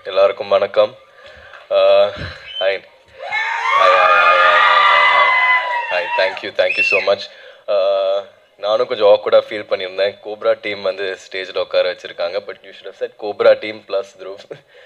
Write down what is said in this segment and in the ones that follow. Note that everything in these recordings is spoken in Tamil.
எல்லாருக்கும் வணக்கம் hi hi hi hi hi thank you thank you so much நானும் கொஞ்சம் ஆக்வர்டாக ஃபீல் பண்ணியிருந்தேன் கோப்ரா டீம் வந்து ஸ்டேஜில் உட்கார வச்சுருக்காங்க but you should set Cobra team plus troop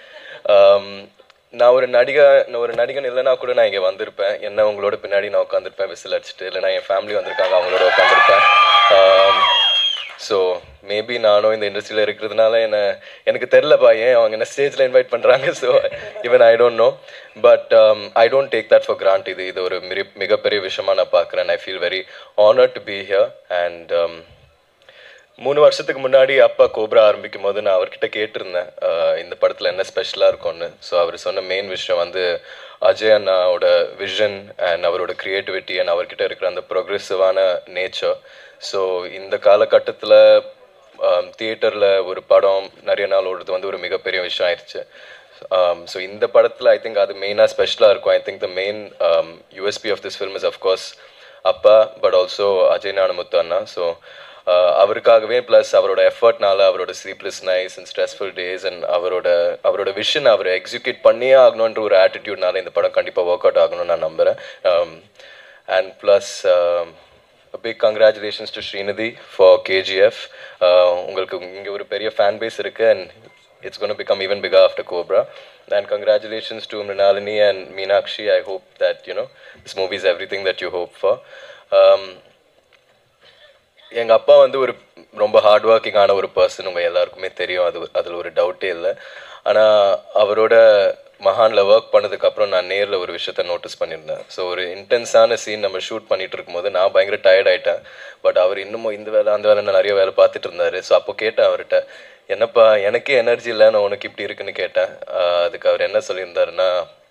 நான் ஒரு நடிகை நான் ஒரு நடிகன் இல்லைனா கூட நான் இங்கே வந்திருப்பேன் என்ன உங்களோட பின்னாடி நான் உட்காந்துருப்பேன் விசில் அடிச்சுட்டு இல்லைனா என் ஃபேமிலி வந்திருக்காங்க அவங்களோட உட்காந்துருப்பேன் ஸோ மேபி நானும் இந்த இண்டஸ்ட்ரியில் இருக்கிறதுனால என்ன எனக்கு தெரிலப்பா ஏன் அவங்க என்ன ஸ்டேஜில் இன்வைட் பண்ணுறாங்க so even I don't know but I don't take that for granted இது இது ஒரு மிக மிகப்பெரிய விஷயமா நான் பார்க்குறேன் I feel very honour to be here and மூணு வருஷத்துக்கு முன்னாடி அப்பா கோப்ரா ஆரம்பிக்கும் போது நான் அவர்கிட்ட கேட்டிருந்தேன் அஹ், இந்த படத்தில் என்ன ஸ்பெஷலாக இருக்கும்னு ஸோ அவர் சொன்ன மெயின் விஷயம் வந்து அஜய் அண்ணாவோட விஷன் அண்ட் அவரோட க்ரியேட்டிவிட்டி அண்ட் அவர்கிட்ட இருக்கிற அந்த ப்ரொக்ரெசிவான நேச்சர் ஸோ இந்த காலகட்டத்தில் தியேட்டரில் ஒரு படம் நிறைய நாள் ஓடுறது வந்து ஒரு மிகப்பெரிய விஷயம் ஆயிடுச்சு ஸோ இந்த படத்தில் ஐ திங்க் அது மெயினாக ஸ்பெஷலாக இருக்கும் I think the main USP of this film is of course அப்பா பட் ஆல்சோ அஜய் ஞானமுத்து அண்ணா ஸோ அவருக்காகவே ப்ளஸ் அவரோட எஃபர்ட்னால அவரோட sleepless nights and stressful days and அவரோட அவரோட விஷன் அவர் எக்ஸிக்யூட் பண்ணியே ஆகணுன்ற ஒரு ஆட்டிடியூட்னால இந்த படம் கண்டிப்பாக ஒர்க் அவுட் ஆகணும்னு நான் நம்புகிறேன் and plus big congratulations to Srinidhi for KGF உங்களுக்கு இங்கே ஒரு பெரிய ஃபேன் பேஸ் இருக்குது and it's going to become even bigger after Cobra. And congratulations to Mrinalini and Meenakshi. I hope that, you know, this movie is everything that you hope for. Um, எங்கள் அப்பா வந்து ஒரு ரொம்ப ஹார்ட் ஒர்க்கிங்கான ஒரு பர்சன் உங்கள் எல்லாருக்குமே தெரியும் அது அதில் ஒரு டவுட்டே இல்லை ஆனால் அவரோட மகானில் ஒர்க் பண்ணதுக்கப்புறம் நான் நேரில் ஒரு விஷயத்த நோட்டீஸ் பண்ணியிருந்தேன் ஸோ ஒரு இன்டென்ஸான சீன் நம்ம ஷூட் பண்ணிட்டு இருக்கும்போது நான் பயங்கர டயர்ட் ஆயிட்டேன் பட் அவர் இன்னமும் இந்த வேலை அந்த வேலை நிறைய வேலை பார்த்துட்டு இருந்தாரு ஸோ அப்போ கேட்டேன் அவர்கிட்ட என்னப்பா எனக்கே எனர்ஜி இல்லை நான் உனக்கு இப்படி இருக்குன்னு கேட்டேன் ஆஹ் அதுக்கு அவர் என்ன சொல்லியிருந்தாருன்னா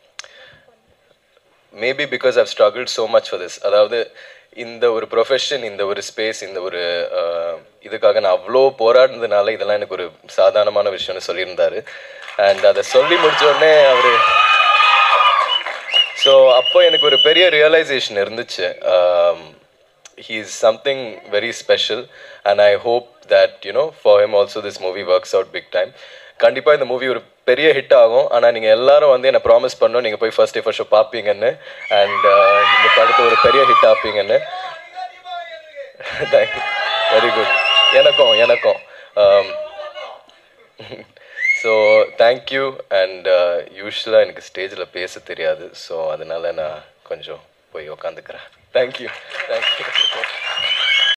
maybe because I've struggle so much for this அதாவது இந்த ஒரு ப்ரொஃபஷன் இந்த ஒரு ஸ்பேஸ் இந்த ஒரு ஆஹ், இதுக்காக நான் அவ்வளோ போராடினதுனால இதெல்லாம் எனக்கு ஒரு சாதாரணமான விஷயம்னு சொல்லியிருந்தாரு அண்ட் அதை சொல்லி முடிச்ச உடனே அவர் ஸோ அப்போ எனக்கு ஒரு பெரிய ரியலைசேஷன் இருந்துச்சு he is something very special and I hope that you know for him also this movie works out big time கண்டிப்பாக இந்த மூவி ஒரு பெரிய ஹிட் ஆகும் ஆனால் நீங்கள் எல்லாரும் வந்து என்னை ப்ராமிஸ் பண்ணணும் நீங்கள் போய் ஃபர்ஸ்ட் டே ஃபர்ஸ்ட் ஷோ பார்ப்பீங்கன்னு அண்ட் இந்த படத்தை ஒரு பெரிய ஹிட் ஆப்பீங்கன்னு தேங்க்யூ வெரி குட் எனக்கும் எனக்கும் ஸோ தேங்க்யூ அண்ட் யூஸ்வலாக எனக்கு ஸ்டேஜில் பேச தெரியாது ஸோ அதனால நான் கொஞ்சம் போய் உக்காந்துக்கிறேன் தேங்க்யூ தேங்க்யூ